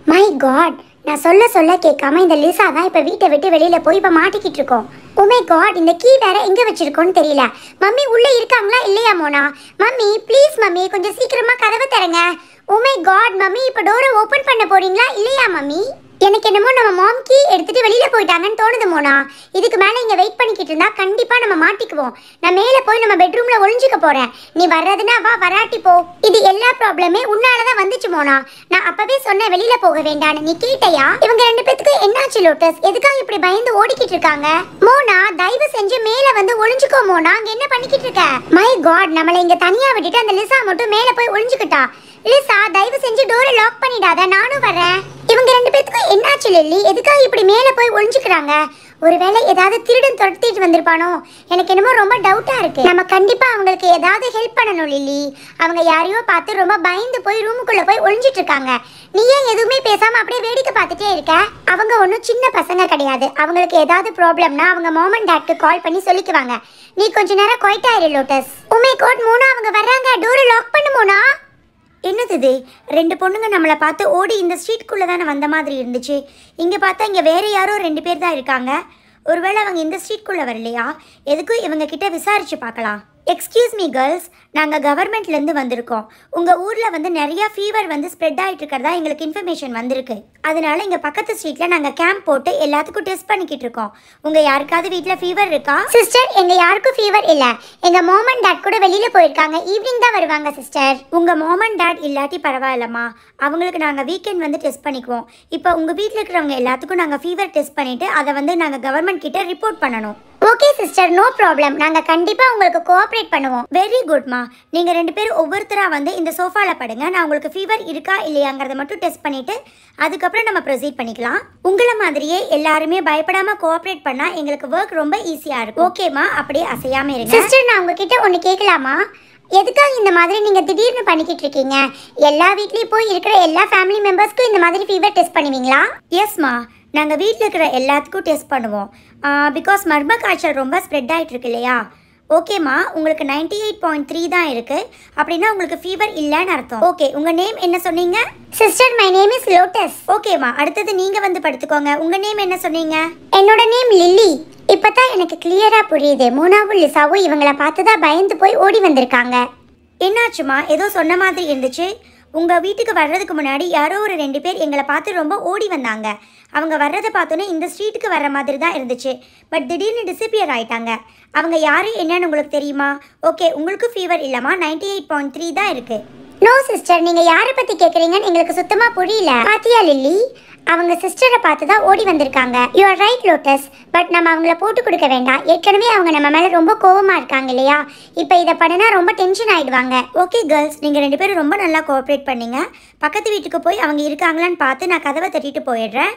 my God நான் சொல்ல சொல்ல கேட்காம இந்த லிசா தான் இப்போ வீட்டை விட்டு வெளியில போய் இப்போ மாட்டிக்கிட்டு இருக்கோம் உமே காட் இந்த கீ வேற எங்க வச்சிருக்கோன்னு தெரியல மம்மி உள்ள இருக்காங்களா இல்லையா மோனா மம்மி ப்ளீஸ் மம்மி கொஞ்சம் சீக்கிரமா கதவை தரங்க உமே காட் மம்மி இப்போ டோரை ஓபன் பண்ண போறீங்களா இல்லையா மம்மி எனக்கு என்னமோ நம்ம மாம் கீ எடுத்துட்டு வெளியில போயிட்டாங்கன்னு தோணுது மோனா இதுக்கு மேல இங்க வெயிட் பண்ணிக்கிட்டு இருந்தா கண்டிப்பா நம்ம மாட்டிக்குவோம் நான் மேல போய் நம்ம பெட்ரூம்ல ஒளிஞ்சுக்க போறேன் நீ வர்றதுன்னா வா வராட்டி போ இது எல்லா ப்ராப்ளமே உன்னாலதான் வந்துச்சு மோனா நான் அப்பவே சொன்னேன் வெளியில போக வேண்டாம்னு நீ கேட்டையா இவங்க ரெண்டு பேத்துக்கு என்னாச்சு லோட்டஸ் எதுக்காக இப்படி பயந்து ஓடிக்கிட்டு இருக்காங்க மோனா தயவு செஞ்சு மேல வந்து ஒளிஞ்சுக்கோ மோனா அங்க என்ன பண்ணிக்கிட்டு இருக்க மை காட் நம்மளை இங்க தனியா விட்டுட்டு அந்த லிசா மட்டும் மேல போய் ஒளிஞ்சுக்கிட்டா லிசா தயவு செஞ்சு டோரை லாக் பண்ணிடாத நானும் வரேன் இவங்க ரெண்டு பேத்துக்கும் என்னாச்சு லில்லி எதுக்காக இப்படி மேல போய் ஒளிஞ்சுக்கிறாங்க ஒருவேளை ஏதாவது திருடன் துரத்திட்டு வந்திருப்பானோ எனக்கு என்னமோ ரொம்ப டவுட்டா இருக்கு நம்ம கண்டிப்பா அவங்களுக்கு ஏதாவது ஹெல்ப் பண்ணணும் லில்லி அவங்க யாரையோ பார்த்து ரொம்ப பயந்து போய் ரூமுக்குள்ள போய் ஒளிஞ்சிட்டு இருக்காங்க நீ ஏன் எதுவுமே பேசாம அப்படியே வேடிக்கை பார்த்துட்டே இருக்க அவங்க ஒன்றும் சின்ன பசங்க கிடையாது அவங்களுக்கு ஏதாவது ப்ராப்ளம்னா அவங்க மாமன் டாட்க்கு கால் பண்ணி சொல்லிக்குவாங்க நீ கொஞ்ச நேரம் குவைட் ஆயிரு லோட்டஸ் உமே கோட் மோனா அவங்க வர்றாங்க டோரை லாக் பண்ணு மோனா என்னது இது ரெண்டு பொண்ணுங்க நம்மளை பார்த்து ஓடி இந்த ஸ்ட்ரீட்குள்ளே தானே வந்த மாதிரி இருந்துச்சு இங்கே பார்த்தா இங்கே வேற யாரோ ரெண்டு பேர் தான் இருக்காங்க ஒருவேளை அவங்க இந்த ஸ்ட்ரீட்குள்ளே வரலையா எதுக்கும் இவங்க கிட்ட விசாரிச்சு பார்க்கலாம் எக்ஸ்கியூஸ் மீ கேர்ள்ஸ் நாங்கள் கவர்மெண்ட்லேருந்து வந்திருக்கோம் உங்கள் ஊரில் வந்து நிறையா ஃபீவர் வந்து ஸ்ப்ரெட் ஆகிட்டு இருக்கிறதா எங்களுக்கு இன்ஃபர்மேஷன் வந்திருக்கு அதனால இங்கே பக்கத்து ஸ்ட்ரீட்டில் நாங்கள் கேம்ப் போட்டு எல்லாத்துக்கும் டெஸ்ட் பண்ணிக்கிட்டு இருக்கோம் உங்கள் யாருக்காவது வீட்டில் ஃபீவர் இருக்கா சிஸ்டர் எங்கள் யாருக்கும் ஃபீவர் இல்லை எங்கள் மாம் அண்ட் டாட் கூட வெளியில் போயிருக்காங்க ஈவினிங் தான் வருவாங்க சிஸ்டர் உங்கள் மாம் அண்ட் டாட் இல்லாட்டி பரவாயில்லம்மா அவங்களுக்கு நாங்கள் வீக்கெண்ட் வந்து டெஸ்ட் பண்ணிக்குவோம் இப்போ உங்கள் வீட்டில் இருக்கிறவங்க எல்லாத்துக்கும் நாங்கள் ஃபீவர் டெஸ்ட் பண்ணிவிட்டு அதை வந்து நாங்கள் கவர்மெண்ட் கிட்ட ரிப்போர்ட் பண்ணணும் ஓகே சிஸ்டர் நோ ப்ராப்ளம் நாங்கள் கண்டிப்பாக உங்களுக்கு கோஆப்ரேட் பண்ணுவோம் வெரி குட்மா நீங்கள் ரெண்டு பேரும் ஒவ்வொருத்தராக வந்து இந்த சோஃபாவில் படுங்க நான் உங்களுக்கு ஃபீவர் இருக்கா இல்லையாங்கிறத மட்டும் டெஸ்ட் பண்ணிவிட்டு அதுக்கப்புறம் நம்ம ப்ரொசீட் பண்ணிக்கலாம் உங்களை மாதிரியே எல்லாருமே பயப்படாமல் கோஆப்ரேட் பண்ணால் எங்களுக்கு ஒர்க் ரொம்ப ஈஸியாக இருக்கும் ஓகேம்மா அப்படியே அசையாமல் இருங்க சிஸ்டர் நான் உங்ககிட்ட ஒன்று கேட்கலாமா எதுக்காக இந்த மாதிரி நீங்கள் திடீர்னு பண்ணிக்கிட்டு இருக்கீங்க எல்லா வீட்லேயும் போய் இருக்கிற எல்லா ஃபேமிலி மெம்பர்ஸ்க்கும் இந்த மாதிரி ஃபீவர் டெஸ்ட் பண்ணுவீங்களா எஸ்மா நாங்கள் வீட்டில் இருக்கிற எல்லாத்துக்கும் டெஸ்ட் பண்ணுவோம் பிகாஸ் மர்ம காய்ச்சல் ரொம்ப ஸ்ப்ரெட் ஆகிட்டு இருக்கு இல்லையா ஓகேம்மா உங்களுக்கு நைன்டி எயிட் பாயிண்ட் த்ரீ தான் இருக்கு அப்படின்னா உங்களுக்கு ஃபீவர் இல்லைன்னு அர்த்தம் ஓகே உங்க நேம் என்ன சொன்னீங்க sister my name is lotus ஓகேம்மா அடுத்தது நீங்க வந்து படுத்துக்கோங்க உங்க நேம் என்ன சொன்னீங்க என்னோட நேம் லில்லி இப்பதான் எனக்கு கிளியரா புரியுது மூணாவும் லிசாவும் இவங்கள பார்த்து தான் பயந்து போய் ஓடி வந்திருக்காங்க என்னாச்சுமா ஏதோ சொன்ன மாதிரி இருந்துச்சு உங்க வீட்டுக்கு வர்றதுக்கு முன்னாடி யாரோ ஒரு ரெண்டு பேர் எங்களை பார்த்து ரொம்ப ஓடி வந்தாங்க அவங்க வர்றதை பார்த்தோன்னே இந்த ஸ்ட்ரீட்டுக்கு வர்ற மாதிரி தான் இருந்துச்சு பட் திடீர்னு டிசப்பியர் ஆயிட்டாங்க அவங்க யாரு என்னன்னு உங்களுக்கு தெரியுமா ஓகே உங்களுக்கு ஃபீவர் இல்லைம்மா நைன்டி எயிட் பாயிண்ட் த்ரீ தான் இருக்கு நோ சிஸ்டர் நீங்க யாரை பத்தி கேக்குறீங்கன்னு எங்களுக்கு சுத்தமா புரியல பாத்தியா லில்லி அவங்க சிஸ்டரை பார்த்து தான் ஓடி வந்திருக்காங்க you are right lotus but நம்ம அவங்கள போட்டு கொடுக்க வேண்டாம் ஏற்கனவே அவங்க நம்ம மேல ரொம்ப கோவமா இருக்காங்க இல்லையா இப்போ இதை பண்ணினா ரொம்ப டென்ஷன் ஆயிடுவாங்க ஓகே கேர்ள்ஸ் நீங்க ரெண்டு பேரும் ரொம்ப நல்லா கோஆப்ரேட் பண்ணீங்க பக்கத்து வீட்டுக்கு போய் அவங்க இருக்காங்களான்னு பார்த்து நான் கதவை தட்டிட்டு போயிடுறேன்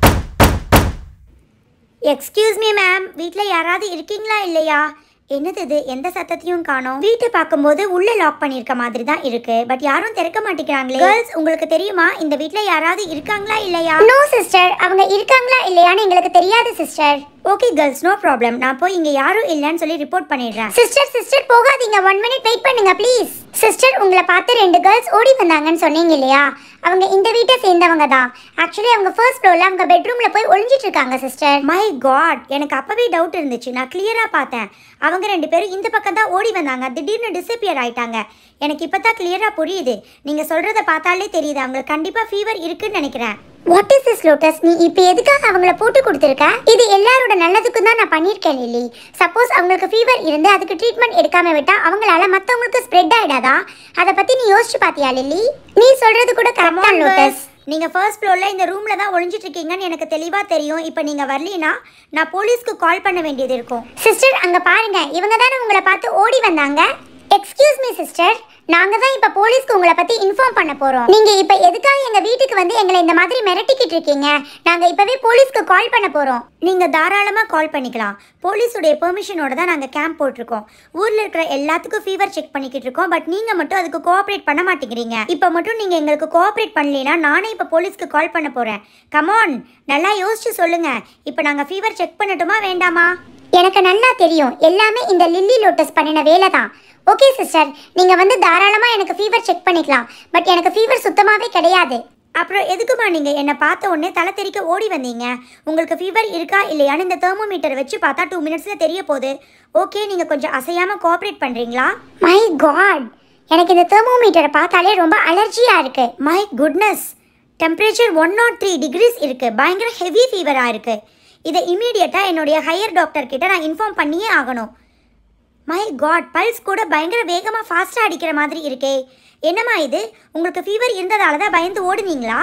எக்ஸ்கியூஸ் மீ மேம் வீட்டில் யாராவது இருக்கீங்களா இல்லையா என்னது இது எந்த சத்தத்தையும் காணோம் வீட்டை பார்க்கும்போது உள்ள லாக் பண்ணியிருக்க மாதிரி தான் இருக்கு பட் யாரும் திறக்க மாட்டேங்கிறாங்களே கேர்ள்ஸ் உங்களுக்கு தெரியுமா இந்த வீட்ல யாராவது இருக்காங்களா இல்லையா நோ சிஸ்டர் அவங்க இருக்காங்களா இல்லையான்னு எங்களுக்கு தெரியாது sister okay girls no problem நான் போய் இங்க யாரும் இல்லைன்னு சொல்லி ரிப்போர்ட் பண்ணிடுறேன் சிஸ்டர் சிஸ்டர் போகாதீங்க ஒன் மினிட் வெயிட் பண்ணுங்க ப்ளீஸ் சிஸ்டர் உங்களை பார்த்து ரெண்டு கேர்ள்ஸ் ஓடி வந்தாங்கன்னு சொன்னீங்க இல்லையா அவங்க இந்த வீட்டை சேர்ந்தவங்க தான் ஆக்சுவலி அவங்க ஃபர்ஸ்ட் ஃப்ளோர்ல அவங்க பெட்ரூம்ல போய் ஒளிஞ்சிட்டு இருக்காங்க சிஸ்டர் மை காட் எனக்கு அப்பவே டவுட் இருந்துச்சு நான் கிளியரா பார்த்தேன் அவங்க ரெண்டு பேரும் இந்த பக்கம் தான் ஓடி வந்தாங்க திடீர்னு டிசப்பியர் ஆயிட்டாங்க எனக்கு இப்போ தான் கிளியரா புரியுது நீங்க சொல்றத பார்த்தாலே தெரியுது அவங்களுக்கு கண்டிப்பா ஃபீவர் இருக்குன்னு நினைக்கிறேன் வாட் இஸ் திஸ் லோட்டஸ் நீ இப்போ எதுக்காக அவங்கள போட்டு கொடுத்துருக்க இது எல்லாரோட நல்லதுக்கும் தான் நான் பண்ணியிருக்கேன் லில்லி சப்போஸ் அவங்களுக்கு ஃபீவர் இருந்து அதுக்கு ட்ரீட்மெண்ட் எடுக்காம விட்டா அவங்களால மற்றவங்களுக்கு ஸ்ப்ரெட் ஆயிடாதா அதை பத்தி நீ யோசிச்சு பாத்தியா லில்லி நீ சொல்றது கூட கரெக்டா லோட்டஸ் நீங்க ஃபர்ஸ்ட் ஃப்ளோர்ல இந்த ரூம்ல தான் ஒளிஞ்சிட்டு இருக்கீங்கன்னு எனக்கு தெளிவா தெரியும் இப்போ நீங்க வரலீனா நான் போலீஸ்க்கு கால் பண்ண வேண்டியது இருக்கும் சிஸ்டர் அங்க பாருங்க இவங்க தானே உங்களை பார்த்து ஓடி வந்தாங்க எக்ஸ்கியூஸ் மீ சிஸ்டர் நாங்க தான் இப்ப போலீஸ்க்கு உங்களை பத்தி இன்ஃபார்ம் பண்ண போறோம் நீங்க இப்ப எதுக்காக எங்க வீட்டுக்கு வந்து எங்களை இந்த மாதிரி மிரட்டிக்கிட்டு இருக்கீங்க நாங்க இப்பவே போலீஸ்க்கு கால் பண்ண போறோம் நீங்க தாராளமா கால் பண்ணிக்கலாம் போலீஸுடைய பெர்மிஷனோட தான் நாங்க கேம்ப் போட்டிருக்கோம் ஊர்ல இருக்கிற எல்லாத்துக்கும் ஃபீவர் செக் பண்ணிக்கிட்டு இருக்கோம் பட் நீங்க மட்டும் அதுக்கு கோஆப்ரேட் பண்ண மாட்டேங்கிறீங்க இப்ப மட்டும் நீங்க எங்களுக்கு கோஆப்ரேட் பண்ணலைன்னா நானே இப்ப போலீஸ்க்கு கால் பண்ண போறேன் கமான் நல்லா யோசிச்சு சொல்லுங்க இப்ப நாங்க ஃபீவர் செக் பண்ணட்டுமா வேண்டாமா எனக்கு நல்லா தெரியும் எல்லாமே இந்த லில்லி லோட்டஸ் பண்ணின வேலை தான் ஓகே சிஸ்டர் நீங்க வந்து தாராளமா எனக்கு ஃபீவர் செக் பண்ணிக்கலாம் பட் எனக்கு ஃபீவர் சுத்தமாவே கிடையாது அப்புறம் எதுக்குமா நீங்கள் என்னை பார்த்த உடனே தலை தெறிக்க ஓடி வந்தீங்க உங்களுக்கு ஃபீவர் இருக்கா இல்லையான்னு இந்த தெர்மோமீட்டர் வச்சு பார்த்தா டூ மினிட்ஸில் தெரிய போகுது ஓகே நீங்கள் கொஞ்சம் அசையாமல் கோஆப்ரேட் பண்ணுறீங்களா மை காட் எனக்கு இந்த தெர்மோமீட்டரை பார்த்தாலே ரொம்ப அலர்ஜியாக இருக்கு my goodness temperature one naught three degrees இருக்குது பயங்கர ஹெவி ஃபீவராக இருக்குது இதை இமீடியட்டாக என்னுடைய ஹையர் டாக்டர் கிட்ட நான் இன்ஃபார்ம் பண்ணியே ஆகணும் மை காட் பல்ஸ் கூட பயங்கர வேகமாக ஃபாஸ்ட்டாக அடிக்கிற மாதிரி இருக்கே என்னம்மா இது உங்களுக்கு ஃபீவர் இருந்ததால தான் பயந்து ஓடுனீங்களா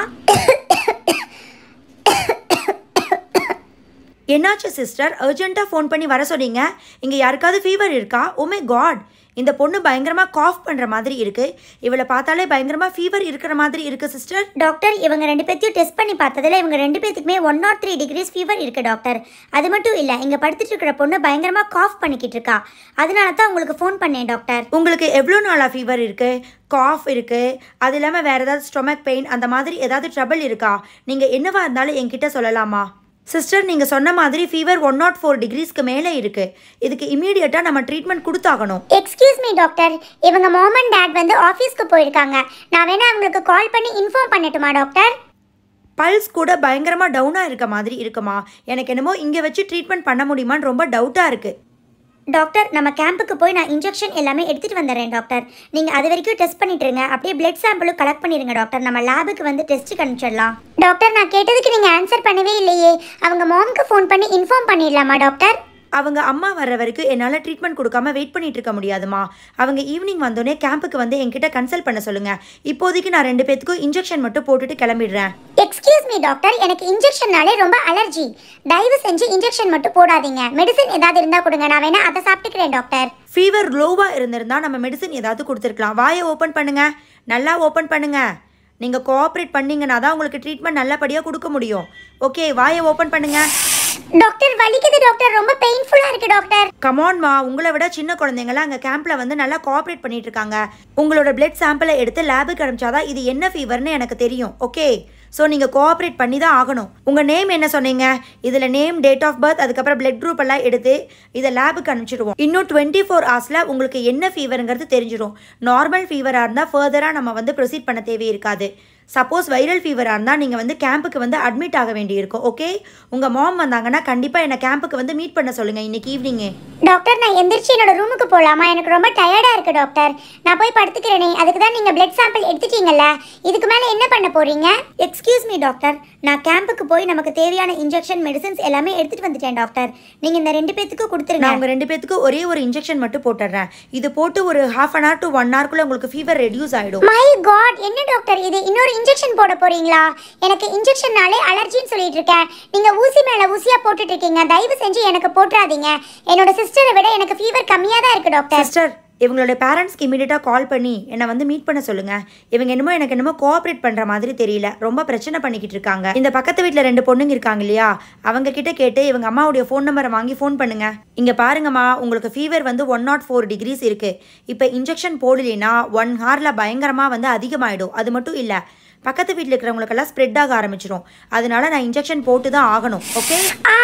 என்னாச்சு சிஸ்டர் அர்ஜென்ட்டாக ஃபோன் பண்ணி வர சொன்னீங்க இங்கே யாருக்காவது ஃபீவர் இருக்கா ஓமே காட் இந்த பொண்ணு பயங்கரமாக காஃப் பண்ணுற மாதிரி இருக்குது இவளை பார்த்தாலே பயங்கரமாக ஃபீவர் இருக்கிற மாதிரி இருக்குது சிஸ்டர் டாக்டர் இவங்க ரெண்டு பேர்த்தையும் டெஸ்ட் பண்ணி பார்த்ததுல இவங்க ரெண்டு பேத்துக்குமே one naught three degrees fever இருக்கு டாக்டர் அது மட்டும் இல்லை இங்கே படுத்துட்டு இருக்கிற பொண்ணு பயங்கரமாக காஃப் பண்ணிக்கிட்டு இருக்கா அதனால தான் உங்களுக்கு ஃபோன் பண்ணேன் டாக்டர் உங்களுக்கு எவ்வளோ நாளாக ஃபீவர் இருக்குது காஃப் இருக்குது அது இல்லாமல் வேறு ஏதாவது ஸ்டொமக் பெயின் அந்த மாதிரி ஏதாவது ட்ரபிள் இருக்கா நீங்கள் என்னவா இருந்தாலும் என்கிட்ட சொல்லலாமா சிஸ்டர் நீங்கள் சொன்ன மாதிரி ஃபீவர் ஒன் நாட் ஃபோர் டிகிரிஸ்க்கு மேலே இருக்குது இதுக்கு இமீடியட்டாக நம்ம ட்ரீட்மெண்ட் கொடுத்தாகணும் எக்ஸ்கியூஸ் மீ டாக்டர் இவங்க மாம் அண்ட் டேட் வந்து ஆஃபீஸ்க்கு போயிருக்காங்க நான் வேணா அவங்களுக்கு கால் பண்ணி இன்ஃபார்ம் பண்ணட்டுமா டாக்டர் பல்ஸ் கூட பயங்கரமாக டவுனாக இருக்க மாதிரி இருக்குமா எனக்கு என்னமோ இங்கே வச்சு ட்ரீட்மெண்ட் பண்ண முடியுமான்னு ரொம்ப டவுட்டாக இருக்குது டாக்டர் நம்ம கேம்புக்கு போய் நான் இன்ஜெக்ஷன் எல்லாமே எடுத்துகிட்டு வந்துடுறேன் டாக்டர் நீங்கள் அது வரைக்கும் டெஸ்ட் பண்ணிட்டு இருங்க அப்படியே பிளட் சாம்பிளும் கலெக்ட் பண்ணிடுங்க டாக்டர் நம்ம லேபுக்கு வந்து டெஸ்ட்டுக்கு அனுப்பிச்சிடலாம் டாக்டர் நான் கேட்டதுக்கு நீங்கள் ஆன்சர் பண்ணவே இல்லையே அவங்க மாமுக்கு ஃபோன் பண்ணி இன்ஃபார்ம் பண்ணிடலாமா டாக்டர் அவங்க அம்மா வர்ற வரைக்கும் என்னால் ட்ரீட்மெண்ட் கொடுக்காம வெயிட் பண்ணிட்டு இருக்க முடியாதுமா அவங்க ஈவினிங் வந்தோடனே கேம்புக்கு வந்து என்கிட்ட கன்சல்ட் பண்ண சொல்லுங்க இப்போதைக்கு நான் ரெண்டு பேத்துக்கும் இன்ஜெக்ஷன் மட்டும் போட்டுட்டு கிளம்பிடுறேன் எக்ஸ்கியூஸ் மீ டாக்டர் எனக்கு இன்ஜெக்ஷன்னாலே ரொம்ப அலர்ஜி தயவு செஞ்சு இன்ஜெக்ஷன் மட்டும் போடாதீங்க மெடிசன் ஏதாவது இருந்தால் கொடுங்க நான் வேணா அதை சாப்பிட்டுக்கிறேன் டாக்டர் ஃபீவர் லோவாக இருந்திருந்தா நம்ம மெடிசன் ஏதாவது கொடுத்துருக்கலாம் வாயை ஓப்பன் பண்ணுங்க நல்லா ஓப்பன் பண்ணுங்க நீங்கள் கோஆப்ரேட் பண்ணீங்கன்னா தான் உங்களுக்கு ட்ரீட்மெண்ட் நல்லபடியாக கொடுக்க முடியும் ஓகே வாயை ஓப்பன் பண்ணுங்க டாக்டர் வலிக்குது டாக்டர் ரொம்ப பெயின்ஃபுல்லாக இருக்கு டாக்டர் கமான்மா உங்களை விட சின்ன குழந்தைங்களாம் அங்கே கேம்பில் வந்து நல்லா கோஆப்ரேட் பண்ணிட்டு இருக்காங்க உங்களோட பிளட் சாம்பிளை எடுத்து லேபுக்கு அனுப்பிச்சாதான் இது என்ன ஃபீவர்னு எனக்கு தெரியும் ஓகே ஸோ நீங்கள் கோஆப்ரேட் பண்ணி தான் ஆகணும் உங்கள் நேம் என்ன சொன்னீங்க இதில் நேம் டேட் ஆஃப் பர்த் அதுக்கப்புறம் பிளட் குரூப் எல்லாம் எடுத்து இதை லேபுக்கு அனுப்பிச்சிடுவோம் இன்னும் டுவெண்ட்டி ஃபோர் ஹவர்ஸில் உங்களுக்கு என்ன ஃபீவருங்கிறது தெரிஞ்சிடும் நார்மல் ஃபீவராக இருந்தால் ஃபர்தராக நம்ம வந்து ப்ரொசீட் பண்ண தேவை இருக்காது சப்போஸ் வைரல் ஃபீவராக இருந்தால் நீங்கள் வந்து கேம்புக்கு வந்து அட்மிட் ஆக வேண்டியிருக்கும் ஓகே உங்கள் மாம் வந்தாங்கன்னா கண்டிப்பாக என்னை கேம்புக்கு வந்து மீட் பண்ண சொல்லுங்கள் இன்னைக்கு ஈவினிங்கே டாக்டர் நான் எந்திரிச்சு என்னோட ரூமுக்கு போகலாமா எனக்கு ரொம்ப டயர்டாக இருக்கு டாக்டர் நான் போய் படுத்துக்கிறேனே அதுக்கு தான் நீங்கள் பிளட் சாம்பிள் எடுத்துட்டீங்கல்ல இதுக்கு மேலே என்ன பண்ண போறீங்க எக்ஸ்கியூஸ் மீ டாக்டர் நான் கேம்புக்கு போய் நமக்கு தேவையான இன்ஜெக்ஷன் மெடிசன்ஸ் எல்லாமே எடுத்துட்டு வந்துட்டேன் டாக்டர் நீங்கள் இந்த ரெண்டு பேத்துக்கு கொடுத்துருங்க நான் உங்கள் ரெண்டு பேத்துக்கு ஒரே ஒரு இன்ஜெக்ஷன் மட்டும் போட்டுடுறேன் இது போட்டு ஒரு half an hour to one ஹவர்க்குள்ள உங்களுக்கு ஃபீவர் ரெடியூஸ் ஆகிடும் மை காட் என்ன டாக்டர் இது இன்னொரு இன்ஜெக்ஷன் போட போறீங்களா எனக்கு இன்ஜெக்ஷன்னாலே அலர்ஜின்னு சொல்லிட்டு இருக்கேன் நீங்க ஊசி மேல ஊசியா போட்டுட்டு இருக்கீங்க தயவு செஞ்சு எனக்கு போட்டுறாதீங்க என்னோட சிஸ்டரை விட எனக்கு ஃபீவர் கம்மியா தான் இருக்கு டாக்டர் சிஸ்டர் இவங்களோட பேரண்ட்ஸ்க்கு இமீடியட்டாக கால் பண்ணி என்னை வந்து மீட் பண்ண சொல்லுங்க இவங்க என்னமோ எனக்கு என்னமோ கோஆப்ரேட் பண்ணுற மாதிரி தெரியல ரொம்ப பிரச்சனை பண்ணிக்கிட்டு இருக்காங்க இந்த பக்கத்து வீட்டில் ரெண்டு பொண்ணுங்க இருக்காங்க இல்லையா அவங்க கிட்ட கேட்டு இவங்க அம்மாவுடைய ஃபோன் நம்பரை வாங்கி ஃபோன் பண்ணுங்க இங்கே பாருங்கம்மா உங்களுக்கு ஃபீவர் வந்து ஒன் நாட் ஃபோர் டிகிரிஸ் இருக்கு இப்போ இன்ஜெக்ஷன் போடலைன்னா ஒன் ஹாரில் பயங்கரமாக வந்து அதிகமாயிடும் அது மட்டும் இல்லை பக்கத்து வீட்டில் இருக்கிறவங்களுக்கெல்லாம் ஸ்ப்ரெட் ஆக ஆரம்பிச்சிடும் அதனால நான் இன்ஜெக்ஷன் போட்டு தான் ஆகணும் ஓகே ஆ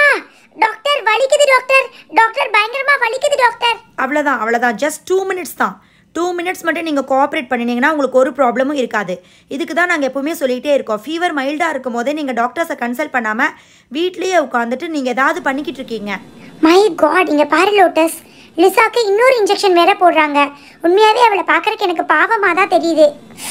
டாக்டர் வலிக்குது டாக்டர் டாக்டர் பயங்கரமா வலிக்குது டாக்டர் அவ்வளோதான் அவ்வளோதான் ஜஸ்ட் டூ மினிட்ஸ் தான் டூ மினிட்ஸ் மட்டும் நீங்கள் கோஆப்ரேட் பண்ணினீங்கன்னா உங்களுக்கு ஒரு ப்ராப்ளமும் இருக்காது இதுக்கு தான் நாங்கள் எப்போவுமே சொல்லிகிட்டே இருக்கோம் ஃபீவர் மைல்டாக இருக்கும் போதே நீங்கள் டாக்டர்ஸை கன்சல்ட் பண்ணாமல் வீட்லேயே உட்காந்துட்டு நீங்கள் ஏதாவது பண்ணிக்கிட்டு இருக்கீங்க மை காட் இங்க பாரு லோட்டஸ் லிசாக்கு இன்னொரு இன்ஜெக்ஷன் வேற போடுறாங்க உண்மையாவே அவளை பார்க்கறதுக்கு எனக்கு பாவமா தான் தெரியுது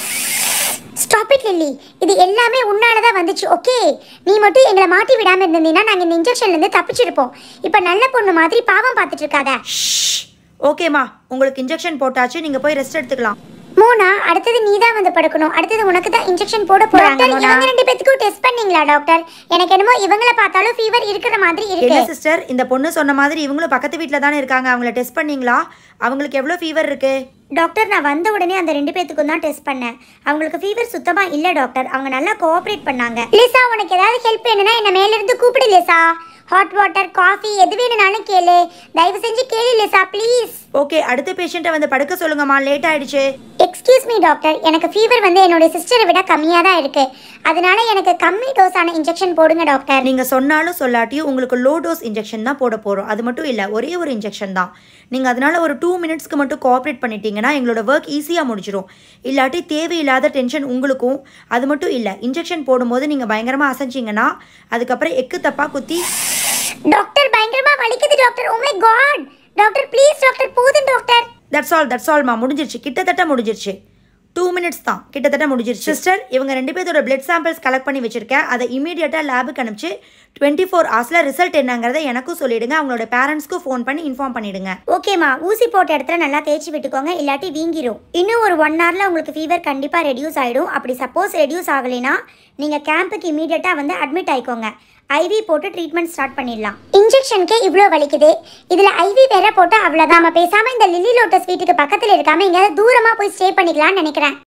ஸ்டாப் இட் லில்லி இது எல்லாமே உன்னால தான் வந்துச்சு ஓகே நீ மட்டும் எங்களை மாட்டி விடாம இருந்தீங்கன்னா நாங்க இந்த இன்ஜெக்ஷன்ல இருந்து தப்பிச்சிருப்போம் இப்போ நல்ல பொண்ணு மாதிரி பாவம் பார்த்துட்டு இருக்காத ஓகேம்மா உங்களுக்கு இன்ஜெக்ஷன் போட்டாச்சு நீங்கள் போய் ரெஸ்ட் எடுத்துக்கலாம் மோனா அடுத்தது நீ தான் வந்து படுக்கணும் அடுத்தது உனக்கு தான் இன்ஜெக்ஷன் போட போறாங்க இவங்க ரெண்டு பேத்துக்கும் டெஸ்ட் பண்ணீங்களா டாக்டர் எனக்கு என்னமோ இவங்கள பார்த்தாலும் ஃபீவர் இருக்கிற மாதிரி என்ன இருக்கு சிஸ்டர் இந்த பொண்ணு சொன்ன மாதிரி இவங்களும் பக்கத்து வீட்டில் தானே இருக்காங்க அவங்கள டெஸ்ட் பண்ணீங்களா அவங்களுக்கு எவ்வளோ ஃபீவர் இருக்கு டாக்டர் நான் வந்த உடனே அந்த ரெண்டு பேத்துக்கும் தான் டெஸ்ட் பண்ணேன் அவங்களுக்கு ஃபீவர் சுத்தமா இல்ல டாக்டர் அவங்க நல்லா கோஆப்ரேட் பண்ணாங்க லிசா உனக்கு ஏதாவது ஹெல்ப் வேணும்னா என்ன மேல இருந்து கூப்பிடு லிசா ஹாட் வாட்டர் காஃபி எது வேணும்னாலும் கேளு தயவு செஞ்சு கேளு லிசா ப்ளீஸ் ஓகே அடுத்த பேஷண்ட்டை வந்து படுக்க சொல்லுங்கம்மா லேட் ஆயிடுச்சு எக்ஸ்கியூஸ் மீ டாக்டர் எனக்கு ஃபீவர் வந்து என்னோட சிஸ்டரை விட கம்மியாக தான் இருக்கு அதனால எனக்கு கம்மி டோஸான இன்ஜெக்ஷன் போடுங்க டாக்டர் நீங்கள் சொன்னாலும் சொல்லாட்டியும் உங்களுக்கு லோ டோஸ் இன்ஜெக்ஷன் தான் போட போகிறோம் அது மட்டும் இல்லை ஒரே ஒரு இன்ஜெக்ஷன் தான் நீங்கள் அதனால ஒரு டூ மினிட்ஸ்க்கு மட்டும் கோஆப்ரேட் பண்ணிட்டீங்கன்னா எங்களோட ஒர்க் ஈஸியாக முடிச்சிடும் இல்லாட்டி தேவையில்லாத டென்ஷன் உங்களுக்கும் அது மட்டும் இல்லை இன்ஜெக்ஷன் போடும்போது நீங்கள் பயங்கரமாக அசைஞ்சிங்கன்னா அதுக்கப்புறம் எக்கு தப்பாக குத்தி டாக்டர் பயங்கரமா வலிக்குது doctor oh my god doctor please doctor போதும் டாக்டர் தட்ஸ் ஆல் தட்ஸ் ஆல்மா முடிஞ்சிருச்சு கிட்டத்தட்ட முடிஞ்சிருச்சு டூ மினிட்ஸ் தான் கிட்டத்தட்ட முடிஞ்சிருச்சு சிஸ்டர் இவங்க ரெண்டு பேர்த்தோட பிளட் சாம்பிள்ஸ் கலெக்ட் பண்ணி வச்சிருக்கேன் அதை இமீடியட்டாக லேபுக்கு அனுப்பிச்சு டுவெண்ட்டி ஃபோர் ஹவர்ஸில் ரிசல்ட் என்னங்கிறத எனக்கும் சொல்லிடுங்க அவங்களோட பேரண்ட்ஸ்க்கும் ஃபோன் பண்ணி இன்ஃபார்ம் பண்ணிடுங்க ஓகேம்மா ஊசி போட்ட இடத்துல நல்லா தேய்ச்சி விட்டுக்கோங்க இல்லாட்டி வீங்கிரும் இன்னும் ஒரு ஒன் ஹவரில் உங்களுக்கு ஃபீவர் கண்டிப்பாக ரெடியூஸ் ஆகிடும் அப்படி சப்போஸ் ரெடியூஸ் ஆகலைன்னா நீங்கள் கேம்புக்கு இமீடியட்டாக வந்து அட்மிட் ஆயிக்கோங்க ஐவி போட்டு ட்ரீட்மெண்ட் ஸ்டார்ட் பண்ணிடலாம் இன்ஜெக்ஷனுக்கே இவ்வளோ வலிக்குது இதில் ஐவி வேற போட்டால் அவ்வளோதான் நம்ம பேசாமல் இந்த லில்லி லோட்டஸ் வீட்டுக்கு பக்கத்தில் இருக்காமல் எங்கேயாவது தூரமாக போய் ஸ்டே பண்ணிக்கலாம்னு நினைக்கிறேன்